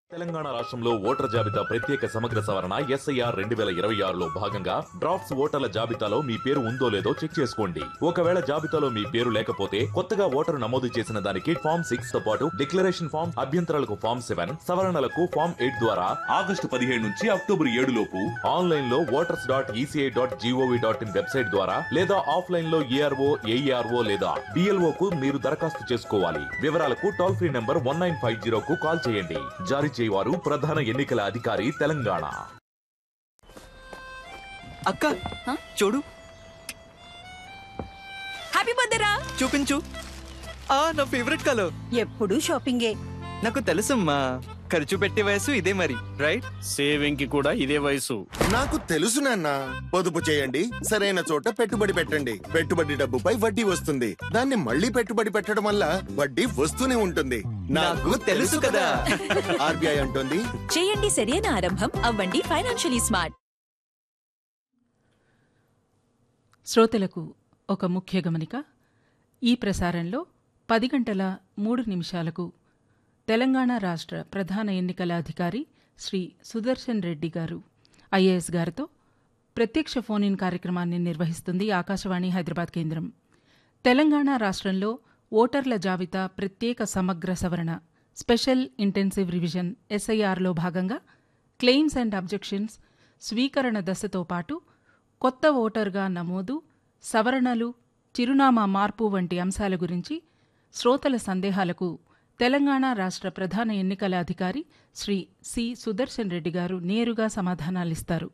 తెలంగాణ రాష్ట్రంలో ఓటర్ జాబితా ప్రత్యేక సమగ్ర సవరణ ఎస్ఐఆర్ రెండు వేల ఇరవై ఆరులో భాగంగా డ్రాఫ్ట్స్ ఓటర్ల జాబితాలో మీ పేరు ఉందో లేదో చెక్ చేసుకోండి ఒకవేళ జాబితాలో మీ పేరు లేకపోతే కొత్తగా ఓటరు నమోదు చేసిన దానికి ఫామ్ సిక్స్ తో పాటు డిక్లరేషన్ ఫామ్ అభ్యంతరాలకు ఫామ్ సెవెన్ సవరణలకు ఫామ్ ఎయిట్ ద్వారా ఆగస్టు పదిహేడు నుంచి అక్టోబర్ ఏడు లోపు ఆన్లైన్ లో voters dot ECI dot GOV dot in website ద్వారా లేదా ఆఫ్లైన్ లో ఏఆర్ఓ ఏఈఆర్ఓ లేదా డిఎల్ఓ కు మీరు దరఖాస్తు చేసుకోవాలి వివరాలకు toll free number one nine five zero కు కాల్ చేయండి జారీ చేయవారు ప్రధాన ఎన్నికల అధికారి తెలంగాణ అక్క చూడు హ్యాపీ బర్త్డే రా చూపించు ఆ నా ఫేవరెట్ కలర్ ఎప్పుడు షాపింగే నాకు తెలుసమ్మా ఖర్చు పెట్టే వయసు ఇదే మరి రైట్ సేవింగ్ కి కూడా ఇదే వయసు నాకు తెలుసు నాన్న పొదుపు చేయండి సరైన చోట పెట్టుబడి పెట్టండి పెట్టుబడి డబ్బుపై వడ్డీ వస్తుంది దాన్ని మళ్ళీ పెట్టుబడి పెట్టడం వల్ల వడ్డీ వస్తూనే ఉంటుంది నాకు తెలుసు కదా. ఆర్బీఐ అంటుంది చేయండి సరైన ఆరంభం అవ్వండి ఫైనాన్షియలీ స్మార్ట్ శ్రోతలకు ఒక ముఖ్య గమనిక ఈ ప్రసారంలో పది గంటల మూడు నిమిషాలకు తెలంగాణ రాష్ట్ర ప్రధాన ఎన్నికల అధికారి శ్రీ సుదర్శన్ రెడ్డి గారు ఐఏఎస్ గారితో ప్రత్యక్ష ఫోన్ ఇన్ కార్యక్రమాన్ని నిర్వహిస్తుంది ఆకాశవాణి హైదరాబాద్ కేంద్రం తెలంగాణ రాష్ట్రంలో ఓటర్ల జాబితా ప్రత్యేక సమగ్ర సవరణ స్పెషల్ ఇంటెన్సివ్ రివిజన్ ఎస్ఐఆర్లో భాగంగా క్లెయిమ్స్ అండ్ అబ్జెక్షన్స్ స్వీకరణ దశతో పాటు కొత్త ఓటర్గా నమోదు సవరణలు చిరునామా మార్పు వంటి అంశాల గురించి శ్రోతల సందేహాలకు తెలంగాణ రాష్ట్ర ప్రధాన ఎన్నికల అధికారి శ్రీ సి సుదర్శన్ రెడ్డి గారు నేరుగా సమాధానాలిస్తారు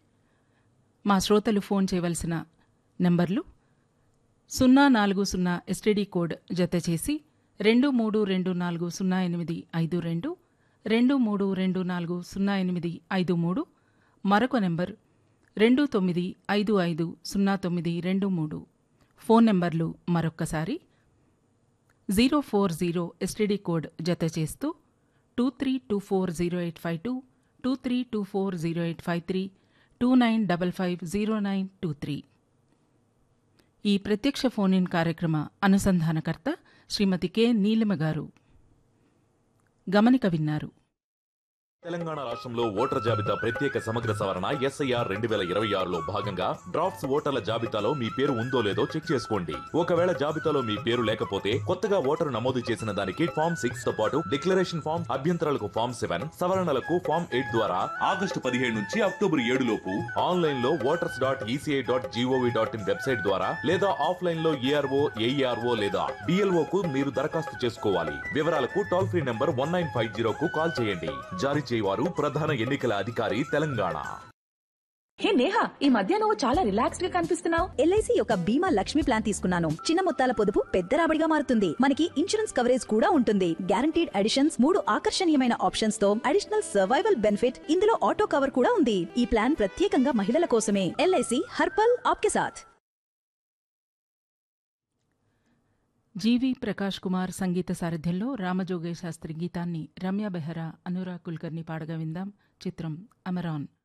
మా శ్రోతలు ఫోన్ చేయవలసిన నంబర్లు సున్నా నాలుగు సున్నా ఎస్టీడీ కోడ్ జత చేసి రెండు మూడు రెండు నాలుగు సున్నా ఎనిమిది ఐదు రెండు రెండు మూడు రెండు నాలుగు సున్నా ఎనిమిది ఐదు మూడు మరొక నెంబర్ రెండు తొమ్మిది ఐదు ఐదు సున్నా తొమ్మిది రెండు మూడు ఫోన్ నెంబర్లు మరొక్కసారి zero four zero STD code జత చేస్తూ two three two four zero eight five two two three two four zero eight five three two nine double five zero nine two three ఈ ప్రత్యక్ష ఫోన్ ఇన్ కార్యక్రమ అనుసంధానకర్త శ్రీమతి K Neelima గారు గమనిక విన్నారు తెలంగాణ రాష్ట్రంలో voter జాబితా ప్రత్యేక సమగ్ర సవరణ ఎస్ఐఆర్ రెండు వేల ఇరవై ఆరులో భాగంగా డ్రాఫ్ట్స్ ఓటర్ల జాబితాలో మీ పేరు ఉందో లేదో చెక్ చేసుకోండి ఒకవేళ జాబితాలో మీ పేరు లేకపోతే కొత్తగా ఓటరు నమోదు చేసిన దానికి ఫామ్ సిక్స్ తో పాటు డిక్లరేషన్ ఫామ్ అభ్యంతరాలకు ఫామ్ సెవెన్ సవరణలకు ఫామ్ ఎయిట్ ద్వారా ఆగస్టు పదిహేడు నుంచి అక్టోబర్ ఏడు లోపు ఆన్లైన్ లో voters dot ECI dot GOV dot in website ద్వారా లేదా ఆఫ్లైన్ లో ఏఆర్ఓ ఏఈఆర్ఓ లేదా డిఎల్ఓ కు మీరు దరఖాస్తు చేసుకోవాలి వివరాలకు toll free number one nine five zero కు కాల్ చేయండి జారీ చేయవారు ప్రధాన ఎన్నికల అధికారి తెలంగాణ హే నేహా ఈ మధ్య నువ్వు చాలా రిలాక్స్డ్ గా కనిపిస్తున్నావు ఎల్ఐసి యొక్క బీమా లక్ష్మి ప్లాన్ తీసుకున్నాను చిన్న మొత్తాల పొదుపు పెద్ద రాబడిగా మారుతుంది మనకి ఇన్సూరెన్స్ కవరేజ్ కూడా ఉంటుంది గ్యారంటీడ్ అడిషన్స్ మూడు ఆకర్షణీయమైన ఆప్షన్స్ తో అడిషనల్ సర్వైవల్ బెనిఫిట్ ఇందులో ఆటో కవర్ కూడా ఉంది ఈ ప్లాన్ ప్రత్యేకంగా మహిళల కోసమే ఎల్ఐసి హర్పల్ ఆప్కే సాథ్ జీవి ప్రకాష్ కుమార్ సంగీత సారథ్యంలో రామజోగయ్య శాస్త్రి గీతాన్ని రమ్య బెహరా అనురాగ్ కుల్కర్ని పాడగా విందాం చిత్రం అమరాన్